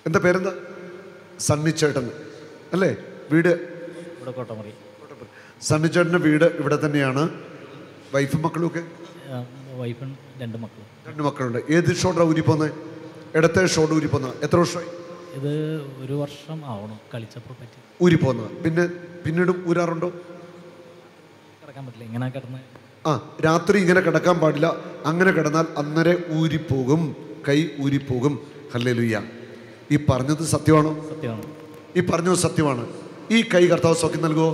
എന്താ പേരെന്താ സണ്ണിച്ചേട്ടൻ അല്ലേ വീട് ഇവിടെ കോട്ടമുറി സണ്ണിച്ചേട്ടൻ്റെ വീട് ഇവിടെ തന്നെയാണ് വൈഫും മക്കളും ഒക്കെ വൈഫും രണ്ട് മക്കളും രണ്ട് മക്കളുണ്ട് ഏത് ഷോട്ടാണ് ഊരിപ്പോന്നത് ഇടത്തെ ഷോട്ട് ഊരിപ്പോന്നത് എത്ര വർഷമായി ഇത് ഒരു വർഷം ആവണം കളിച്ചപ്പോൾ പറ്റി ഊരിപ്പോന്നത് പിന്നെ പിന്നീടും ഊരാറുണ്ടോ കിടക്കാൻ പറ്റില്ല ഇങ്ങനെ കിടന്ന് ആ രാത്രി ഇങ്ങനെ കിടക്കാൻ പാടില്ല അങ്ങനെ കിടന്നാൽ അന്നേരം ഊരിപ്പോകും കൈ ഊരിപ്പോകും ഹല്ലേ ലുയ്യ ഈ പറഞ്ഞത് സത്യമാണോ സത്യമാണ് ഈ പറഞ്ഞത് സത്യമാണ് ഈ കൈ കർത്താവ് സൗഖ്യം നൽകുമോ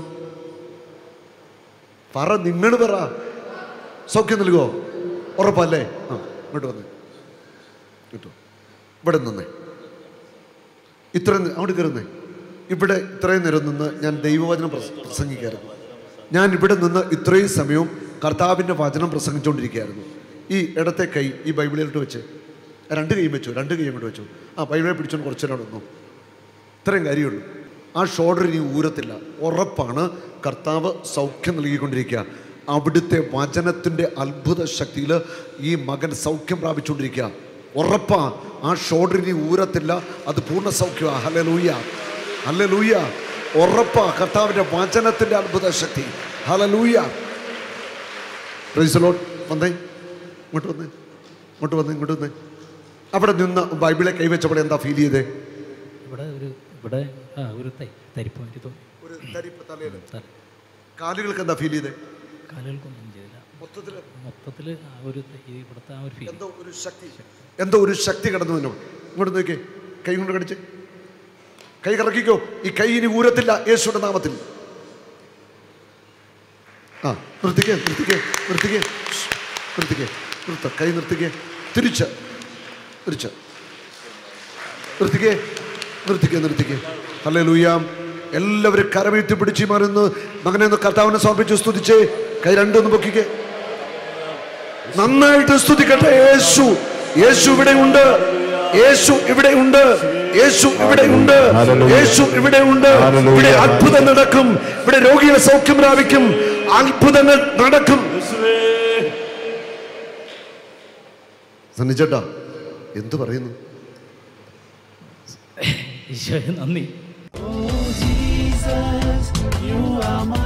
പറ നിങ്ങൾ പറ സൗഖ്യം നൽകുമോ ഉറപ്പല്ലേ ആ ഇങ്ങോട്ട് വന്നേ കിട്ടോ ഇവിടെ നിന്നേ ഇത്രയും നേ- അങ്ങോട്ട് കയറുന്നേ ഇവിടെ ഇത്രയും നേരം നിന്ന് ഞാൻ ദൈവവചനം പ്രസ- പ്രസംഗിക്കായിരുന്നു ഞാൻ ഇവിടെ നിന്ന് ഇത്രയും സമയവും കർത്താവിൻ്റെ വചനം പ്രസംഗിച്ചുകൊണ്ടിരിക്കുകയായിരുന്നു ഈ ഇടത്തെ കൈ ഈ ബൈബിളിലോട്ട് വെച്ച് രണ്ട് കൈയും വെച്ചു രണ്ട് കൈയും കൊണ്ട് വെച്ചു ആ ബൈബിളെ പിടിച്ചോണ്ട് കുറച്ചു നേരം അവിടെ നിന്നു ഇത്രയും കാര്യമുള്ളൂ ആ ഷോൾഡർ ഇനി ഊരത്തില്ല ഉറപ്പാണ് കർത്താവ് സൗഖ്യം നൽകിക്കൊണ്ടിരിക്കുക അവിടുത്തെ വചനത്തിൻ്റെ അത്ഭുത ശക്തിയിൽ ഈ മകൻ സൗഖ്യം പ്രാപിച്ചുകൊണ്ടിരിക്കുക ഉറപ്പാ ആ ഷോൾഡർ ഇനി ഊരത്തില്ല അത് പൂർണ്ണ സൗഖ്യമാണ് ഹല ലൂയ ഹല ലൂയ ഉറപ്പാ കർത്താവിൻ്റെ വചനത്തിൻ്റെ അത്ഭുത ശക്തി ഹല ലൂയ പ്രൈസലോട്ട് വന്നേ ഇങ്ങോട്ട് വന്നേ ഇങ്ങോട്ട് വന്നേ ഇങ്ങോട്ട് വന്നേ അവിടെ നിന്ന് ബൈബിളെ കൈവച്ചപ്പോൾ എന്താ ഫീൽ ചെയ്തേ ഇവിടെ ഒരു ഇവിടെ ആ ഒരു തൈ തരിപ്പ് എനിക്ക് തോന്നി ഒരു തരിപ്പ് തലയിൽ തല കാലുകൾക്ക് എന്താ ഫീൽ ചെയ്തേ കാലുകൾക്കൊന്നും ചെയ്തില്ല മൊത്തത്തിൽ മൊത്തത്തിൽ ആ ഒരു തൈ- ഇവിടുത്തെ ആ ഒരു ഫീൽ എന്തോ ഒരു ശക്തി എന്തോ ഒരു ശക്തി കടന്നു വന്നു ഇങ്ങോട്ട് നോക്കിയേ കൈ കൊണ്ട് കടിച്ച് കൈ കറക്കിക്കോ ഈ കൈ ഇനി ഊരത്തില്ല യേശുയുടെ നാമത്തിൽ ആ നിർത്തിക്കേ നിർത്തിക്കേ നിർത്തിക്കേ ശ്ശ്, നിർത്തിക്കേ നിർത്ത കൈ നിർത്തിക്കേ തിരിച്ച് തിരിച്ച് നിർത്തിക്കേ നിർത്തിക്കേ നിർത്തിക്കേ ഹലേ ലൂയാം എല്ലാവരും കരമീത്തി പിടിച്ച് മരുന്ന് മകനെ ഒന്ന് കർത്താവിനെ സമർപ്പിച്ച് സ്തുതിച്ചേ കൈ രണ്ടൊന്ന് പൊക്കിക്കേ നന്നായിട്ട് സ്തുതിക്കട്ടെ യേശു യേശു ഇവിടെ ഉണ്ട് യേശു ഇവിടെ ഉണ്ട് യേശു ഇവിടെ ഉണ്ട് യേശു ഇവിടെ ഉണ്ട് ഇവിടെ അത്ഭുതം നടക്കും ഇവിടെ രോഗികളെ സൗഖ്യം പ്രാപിക്കും അത്ഭുതങ്ങൾ നടക്കും സന്നിച്ചേട്ടാ എന്തു പറയുന്നു ഈശോയെ നന്ദി Jesus, you are my